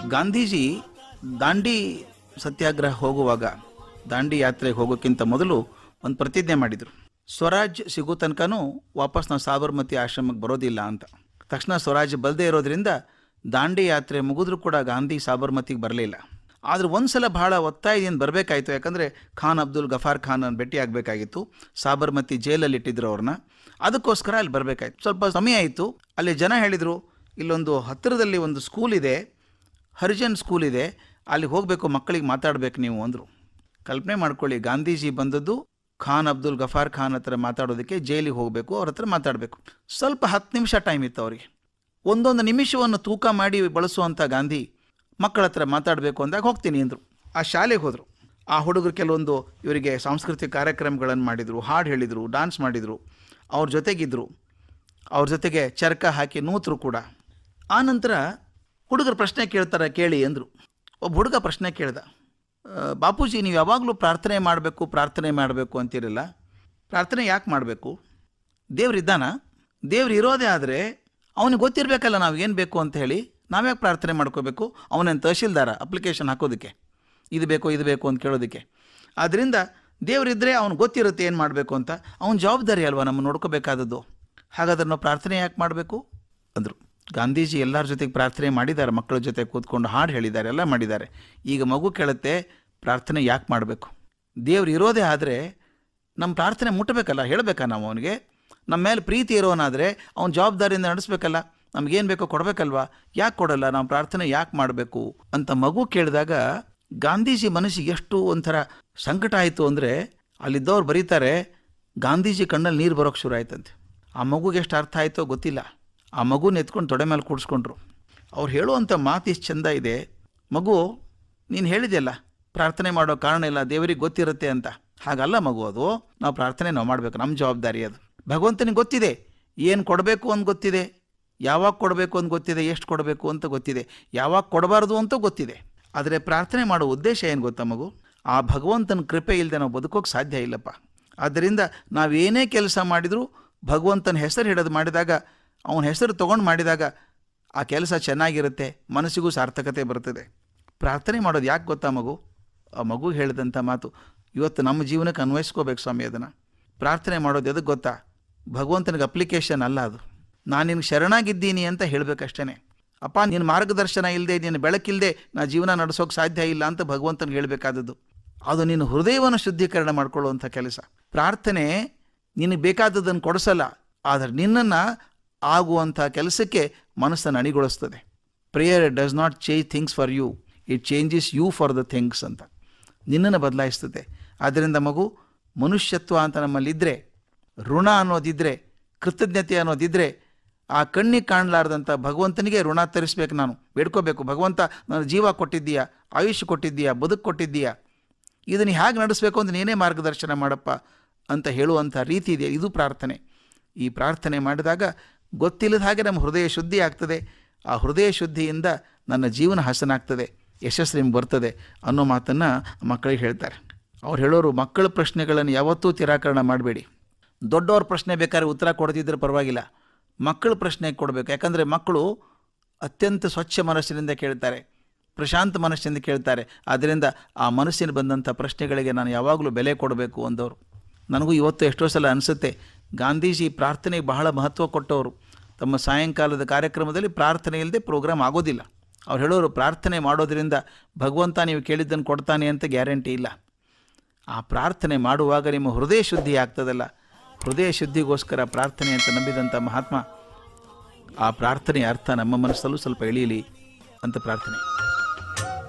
ಗಾಂಧೀಜಿ ದಾಂಡಿ ಸತ್ಯಾಗ್ರಹ ಹೋಗುವಾಗ ದಾಂಡಿ ಯಾತ್ರೆಗೆ ಹೋಗೋಕ್ಕಿಂತ ಮೊದಲು ಒಂದು ಪ್ರತಿಜ್ಞೆ ಮಾಡಿದರು ಸ್ವರಾಜ್ ಸಿಗೋ ತನಕನೂ ವಾಪಸ್ ನಾವು ಸಾಬರ್ಮತಿ ಆಶ್ರಮಕ್ಕೆ ಬರೋದಿಲ್ಲ ಅಂತ ತಕ್ಷಣ ಸ್ವರಾಜ್ ಬಲ್ಲದೆ ಇರೋದ್ರಿಂದ ದಾಂಡಿ ಯಾತ್ರೆ ಮುಗಿದ್ರೂ ಕೂಡ ಗಾಂಧಿ ಸಾಬರ್ಮತಿಗೆ ಬರಲಿಲ್ಲ ಆದ್ರೆ ಒಂದ್ಸಲ ಬಹಳ ಒತ್ತಾಯದಿಂದ ಬರಬೇಕಾಯಿತು ಯಾಕಂದರೆ ಖಾನ್ ಅಬ್ದುಲ್ ಗಫಾರ್ ಖಾನ್ ಭೇಟಿ ಆಗಬೇಕಾಗಿತ್ತು ಸಾಬರ್ಮತಿ ಜೈಲಲ್ಲಿ ಇಟ್ಟಿದ್ರು ಅವ್ರನ್ನ ಅದಕ್ಕೋಸ್ಕರ ಅಲ್ಲಿ ಬರಬೇಕಾಯ್ತು ಸ್ವಲ್ಪ ಸಮಯ ಆಯಿತು ಅಲ್ಲಿ ಜನ ಹೇಳಿದರು ಇಲ್ಲೊಂದು ಹತ್ತಿರದಲ್ಲಿ ಒಂದು ಸ್ಕೂಲ್ ಇದೆ ಹರಿಜನ್ ಸ್ಕೂಲ್ ಇದೆ ಅಲ್ಲಿ ಹೋಗಬೇಕು ಮಕ್ಕಳಿಗೆ ಮಾತಾಡಬೇಕು ನೀವು ಅಂದರು ಕಲ್ಪನೆ ಮಾಡ್ಕೊಳ್ಳಿ ಗಾಂಧೀಜಿ ಬಂದದ್ದು ಖಾನ್ ಅಬ್ದುಲ್ ಗಫಾರ್ ಖಾನ್ ಹತ್ರ ಮಾತಾಡೋದಕ್ಕೆ ಜೈಲಿಗೆ ಹೋಗಬೇಕು ಅವ್ರ ಹತ್ರ ಮಾತಾಡಬೇಕು ಸ್ವಲ್ಪ ಹತ್ತು ನಿಮಿಷ ಟೈಮ್ ಇತ್ತು ಅವರಿಗೆ ಒಂದೊಂದು ನಿಮಿಷವನ್ನು ತೂಕ ಮಾಡಿ ಬಳಸುವಂಥ ಗಾಂಧಿ ಮಕ್ಕಳ ಹತ್ರ ಮಾತಾಡಬೇಕು ಅಂದಾಗ ಹೋಗ್ತೀನಿ ಅಂದರು ಆ ಶಾಲೆಗೆ ಹೋದರು ಆ ಹುಡುಗರು ಕೆಲವೊಂದು ಇವರಿಗೆ ಸಾಂಸ್ಕೃತಿಕ ಕಾರ್ಯಕ್ರಮಗಳನ್ನು ಮಾಡಿದರು ಹಾಡು ಹೇಳಿದರು ಡಾನ್ಸ್ ಮಾಡಿದರು ಅವ್ರ ಜೊತೆಗಿದ್ದರು ಅವ್ರ ಜೊತೆಗೆ ಚರಕ ಹಾಕಿ ನೂತರು ಕೂಡ ಆ ನಂತರ ಹುಡುಗರು ಪ್ರಶ್ನೆ ಕೇಳ್ತಾರೆ ಕೇಳಿ ಅಂದರು ಒಬ್ಬ ಹುಡುಗ ಪ್ರಶ್ನೆ ಕೇಳ್ದ "ಆ, ಬಾಪೂಜಿ ನೀವು ಯಾವಾಗಲೂ ಪ್ರಾರ್ಥನೆ ಮಾಡಬೇಕು ಪ್ರಾರ್ಥನೆ ಮಾಡಬೇಕು ಅಂತಿರಲ್ಲ ಪ್ರಾರ್ಥನೆ ಯಾಕೆ ಮಾಡಬೇಕು ದೇವ್ರಿದ್ದಾನ ದೇವ್ರು ಇರೋದೇ ಆದರೆ ಅವನಿಗೆ ಗೊತ್ತಿರಬೇಕಲ್ಲ ನಾವು ಏನು ಬೇಕು ಅಂತ ಹೇಳಿ ನಾವ್ಯಾಕೆ ಪ್ರಾರ್ಥನೆ ಮಾಡ್ಕೋಬೇಕು ಅವನೇನು ತಹಶೀಲ್ದಾರ ಅಪ್ಲಿಕೇಶನ್ ಹಾಕೋದಕ್ಕೆ ಇದು ಬೇಕು ಇದು ಬೇಕು ಅಂತ ಕೇಳೋದಕ್ಕೆ ಆದ್ದರಿಂದ ದೇವರಿದ್ದರೆ ಅವ್ನು ಗೊತ್ತಿರುತ್ತೆ ಏನು ಮಾಡಬೇಕು ಅಂತ ಅವನ ಜವಾಬ್ದಾರಿ ಅಲ್ವಾ ನಮ್ಮ ನೋಡ್ಕೋಬೇಕಾದದ್ದು ಹಾಗಾದ್ರೆ ನಾವು ಪ್ರಾರ್ಥನೆ ಯಾಕೆ ಮಾಡಬೇಕು ಅಂದರು ಗಾಂಧೀಜಿ ಎಲ್ಲರ ಜೊತೆಗೆ ಪ್ರಾರ್ಥನೆ ಮಾಡಿದ್ದಾರೆ ಮಕ್ಕಳ ಜೊತೆ ಕೂತ್ಕೊಂಡು ಹಾಡು ಹೇಳಿದ್ದಾರೆ ಎಲ್ಲ ಮಾಡಿದ್ದಾರೆ ಈಗ ಮಗು ಕೇಳುತ್ತೆ ಪ್ರಾರ್ಥನೆ ಯಾಕೆ ಮಾಡಬೇಕು ದೇವ್ರು ಇರೋದೇ ಆದರೆ ನಮ್ಮ ಪ್ರಾರ್ಥನೆ ಮುಟ್ಟಬೇಕಲ್ಲ ಹೇಳಬೇಕಾ ನಾವು ಅವನಿಗೆ ನಮ್ಮ ಮೇಲೆ ಪ್ರೀತಿ ಇರೋನಾದರೆ ಅವ್ನ ಜವಾಬ್ದಾರಿಯಿಂದ ನಡೆಸ್ಬೇಕಲ್ಲ ನಮಗೇನು ಬೇಕೋ ಕೊಡಬೇಕಲ್ವಾ ಯಾಕೆ ಕೊಡಲ್ಲ ನಾವು ಪ್ರಾರ್ಥನೆ ಯಾಕೆ ಮಾಡಬೇಕು ಅಂತ ಮಗು ಕೇಳಿದಾಗ ಗಾಂಧೀಜಿ ಮನಸ್ಸಿಗೆ ಎಷ್ಟು ಒಂಥರ ಸಂಕಟ ಆಯಿತು ಅಂದರೆ ಅಲ್ಲಿದ್ದವ್ರು ಬರೀತಾರೆ ಗಾಂಧೀಜಿ ಕಣ್ಣಲ್ಲಿ ನೀರು ಬರೋಕ್ಕೆ ಶುರು ಆಯ್ತಂತೆ ಆ ಮಗುಗೆ ಎಷ್ಟು ಅರ್ಥ ಆಯಿತೋ ಗೊತ್ತಿಲ್ಲ ಆ ಮಗುನ ಎತ್ಕೊಂಡು ತೊಡೆ ಮೇಲೆ ಕೂಡಿಸ್ಕೊಂಡ್ರು ಅವ್ರು ಹೇಳುವಂಥ ಮಾತು ಇಷ್ಟು ಚೆಂದ ಇದೆ ಮಗು ನೀನು ಹೇಳಿದೆಯಲ್ಲ ಪ್ರಾರ್ಥನೆ ಮಾಡೋ ಕಾರಣ ಇಲ್ಲ ದೇವರಿಗೆ ಗೊತ್ತಿರುತ್ತೆ ಅಂತ ಹಾಗಲ್ಲ ಮಗು ಅದು ನಾವು ಪ್ರಾರ್ಥನೆ ನಾವು ಮಾಡಬೇಕು ನಮ್ಮ ಜವಾಬ್ದಾರಿ ಅದು ಭಗವಂತನಿಗೆ ಗೊತ್ತಿದೆ ಏನು ಕೊಡಬೇಕು ಅಂತ ಗೊತ್ತಿದೆ ಯಾವಾಗ ಕೊಡಬೇಕು ಅಂತ ಗೊತ್ತಿದೆ ಎಷ್ಟು ಕೊಡಬೇಕು ಅಂತ ಗೊತ್ತಿದೆ ಯಾವಾಗ ಕೊಡಬಾರ್ದು ಅಂತ ಗೊತ್ತಿದೆ ಆದರೆ ಪ್ರಾರ್ಥನೆ ಮಾಡೋ ಉದ್ದೇಶ ಏನು ಗೊತ್ತಾ ಮಗು ಆ ಭಗವಂತನ ಕೃಪೆ ಇಲ್ಲದೆ ನಾವು ಬದುಕೋಕೆ ಸಾಧ್ಯ ಇಲ್ಲಪ್ಪ ಆದ್ದರಿಂದ ನಾವೇನೇ ಕೆಲಸ ಮಾಡಿದರೂ ಭಗವಂತನ ಹೆಸರು ಹಿಡಿದು ಮಾಡಿದಾಗ ಅವನ ಹೆಸರು ತೊಗೊಂಡು ಮಾಡಿದಾಗ ಆ ಕೆಲಸ ಚೆನ್ನಾಗಿರುತ್ತೆ ಮನಸ್ಸಿಗೂ ಸಾರ್ಥಕತೆ ಬರ್ತದೆ ಪ್ರಾರ್ಥನೆ ಮಾಡೋದು ಯಾಕೆ ಗೊತ್ತಾ ಮಗು ಆ ಮಗು ಹೇಳಿದಂಥ ಮಾತು ಇವತ್ತು ನಮ್ಮ ಜೀವನಕ್ಕೆ ಅನ್ವಯಿಸ್ಕೋಬೇಕು ಸ್ವಾಮಿ ಅದನ್ನು ಪ್ರಾರ್ಥನೆ ಮಾಡೋದು ಎದಕ್ಕೆ ಗೊತ್ತಾ ಭಗವಂತನಿಗೆ ಅಪ್ಲಿಕೇಶನ್ ಅಲ್ಲ ಅದು ನಾನು ನಿನ್ಗೆ ಶರಣಾಗಿದ್ದೀನಿ ಅಂತ ಹೇಳಬೇಕಷ್ಟೇ ಅಪ್ಪ ನಿನ್ನ ಮಾರ್ಗದರ್ಶನ ಇಲ್ಲದೆ ನಿನ್ನ ಬೆಳಕಿಲ್ಲದೆ ನಾ ಜೀವನ ನಡೆಸೋಕೆ ಸಾಧ್ಯ ಇಲ್ಲ ಅಂತ ಭಗವಂತನಿಗೆ ಹೇಳಬೇಕಾದದ್ದು ಅದು ನಿನ್ನ ಹೃದಯವನ್ನು ಶುದ್ಧೀಕರಣ ಮಾಡ್ಕೊಳ್ಳುವಂಥ ಕೆಲಸ ಪ್ರಾರ್ಥನೆ ನಿನಗೆ ಬೇಕಾದದ್ದನ್ನು ಕೊಡಿಸಲ್ಲ ಆದರೆ ನಿನ್ನನ್ನು ಆಗುವಂಥ ಕೆಲಸಕ್ಕೆ ಮನಸ್ಸನ್ನು ಅಣಿಗೊಳಿಸ್ತದೆ prayer does not change things for you it changes you for the things ಅಂತ ನಿನ್ನನ್ನು ಬದಲಾಯಿಸ್ತದೆ ಆದ್ದರಿಂದ ಮಗು ಮನುಷ್ಯತ್ವ ಅಂತ ನಮ್ಮಲ್ಲಿದ್ದರೆ ಋಣ ಅನ್ನೋದಿದ್ದರೆ ಕೃತಜ್ಞತೆ ಅನ್ನೋದಿದ್ದರೆ ಆ ಕಣ್ಣಿಗೆ ಕಾಣಲಾರ್ದಂಥ ಭಗವಂತನಿಗೆ ಋಣ ತರಿಸ್ಬೇಕು ನಾನು ಬೇಡ್ಕೋಬೇಕು ಭಗವಂತ ನನ್ನ ಜೀವ ಕೊಟ್ಟಿದ್ದೀಯಾ ಆಯುಷ್ ಕೊಟ್ಟಿದ್ದೀಯಾ ಬದುಕು ಕೊಟ್ಟಿದ್ದೀಯಾ ಇದನ್ನು ಹೇಗೆ ನಡೆಸಬೇಕು ಅಂತ ನೀನೇ ಮಾರ್ಗದರ್ಶನ ಮಾಡಪ್ಪ ಅಂತ ಹೇಳುವಂಥ ರೀತಿ ಇದೆ ಇದು ಪ್ರಾರ್ಥನೆ ಈ ಪ್ರಾರ್ಥನೆ ಮಾಡಿದಾಗ ಗೊತ್ತಿಲ್ಲದ ಹಾಗೆ ನಮ್ಮ ಹೃದಯ ಶುದ್ಧಿ ಆಗ್ತದೆ ಆ ಹೃದಯ ಶುದ್ಧಿಯಿಂದ ನನ್ನ ಜೀವನ ಹಸನಾಗ್ತದೆ ಯಶಸ್ಸು ನಿಮ್ಗೆ ಬರ್ತದೆ ಅನ್ನೋ ಮಾತನ್ನು ಮಕ್ಕಳಿಗೆ ಹೇಳ್ತಾರೆ ಅವ್ರು ಹೇಳೋರು ಮಕ್ಕಳ ಪ್ರಶ್ನೆಗಳನ್ನು ಯಾವತ್ತೂ ತಿರಾಕರಣ ಮಾಡಬೇಡಿ ದೊಡ್ಡವ್ರ ಪ್ರಶ್ನೆ ಬೇಕಾದ್ರೆ ಉತ್ತರ ಕೊಡದಿದ್ದರೆ ಪರವಾಗಿಲ್ಲ ಮಕ್ಕಳ ಪ್ರಶ್ನೆ ಕೊಡಬೇಕು ಯಾಕಂದರೆ ಮಕ್ಕಳು ಅತ್ಯಂತ ಸ್ವಚ್ಛ ಮನಸ್ಸಿನಿಂದ ಕೇಳ್ತಾರೆ ಪ್ರಶಾಂತ ಮನಸ್ಸಿನಿಂದ ಕೇಳ್ತಾರೆ ಆದ್ದರಿಂದ ಆ ಮನಸ್ಸಿನ ಬಂದಂಥ ಪ್ರಶ್ನೆಗಳಿಗೆ ನಾನು ಯಾವಾಗಲೂ ಬೆಲೆ ಕೊಡಬೇಕು ಅಂದವರು ನನಗೂ ಇವತ್ತು ಎಷ್ಟೋ ಸಲ ಅನಿಸುತ್ತೆ ಗಾಂಧೀಜಿ ಪ್ರಾರ್ಥನೆಗೆ ಬಹಳ ಮಹತ್ವ ಕೊಟ್ಟವರು ತಮ್ಮ ಸಾಯಂಕಾಲದ ಕಾರ್ಯಕ್ರಮದಲ್ಲಿ ಪ್ರಾರ್ಥನೆ ಇಲ್ಲದೆ ಪ್ರೋಗ್ರಾಮ್ ಆಗೋದಿಲ್ಲ ಅವ್ರು ಹೇಳೋರು ಪ್ರಾರ್ಥನೆ ಮಾಡೋದ್ರಿಂದ ಭಗವಂತ ನೀವು ಕೇಳಿದ್ದನ್ನು ಕೊಡ್ತಾನೆ ಅಂತ ಗ್ಯಾರಂಟಿ ಇಲ್ಲ ಆ ಪ್ರಾರ್ಥನೆ ಮಾಡುವಾಗ ನಿಮ್ಮ ಹೃದಯ ಶುದ್ಧಿ ಆಗ್ತದಲ್ಲ ಹೃದಯ ಶುದ್ಧಿಗೋಸ್ಕರ ಪ್ರಾರ್ಥನೆ ಅಂತ ನಂಬಿದಂಥ ಮಹಾತ್ಮ ಆ ಪ್ರಾರ್ಥನೆಯ ಅರ್ಥ ನಮ್ಮ ಮನಸ್ಸಲ್ಲೂ ಸ್ವಲ್ಪ ಇಳೀಲಿ ಅಂತ ಪ್ರಾರ್ಥನೆ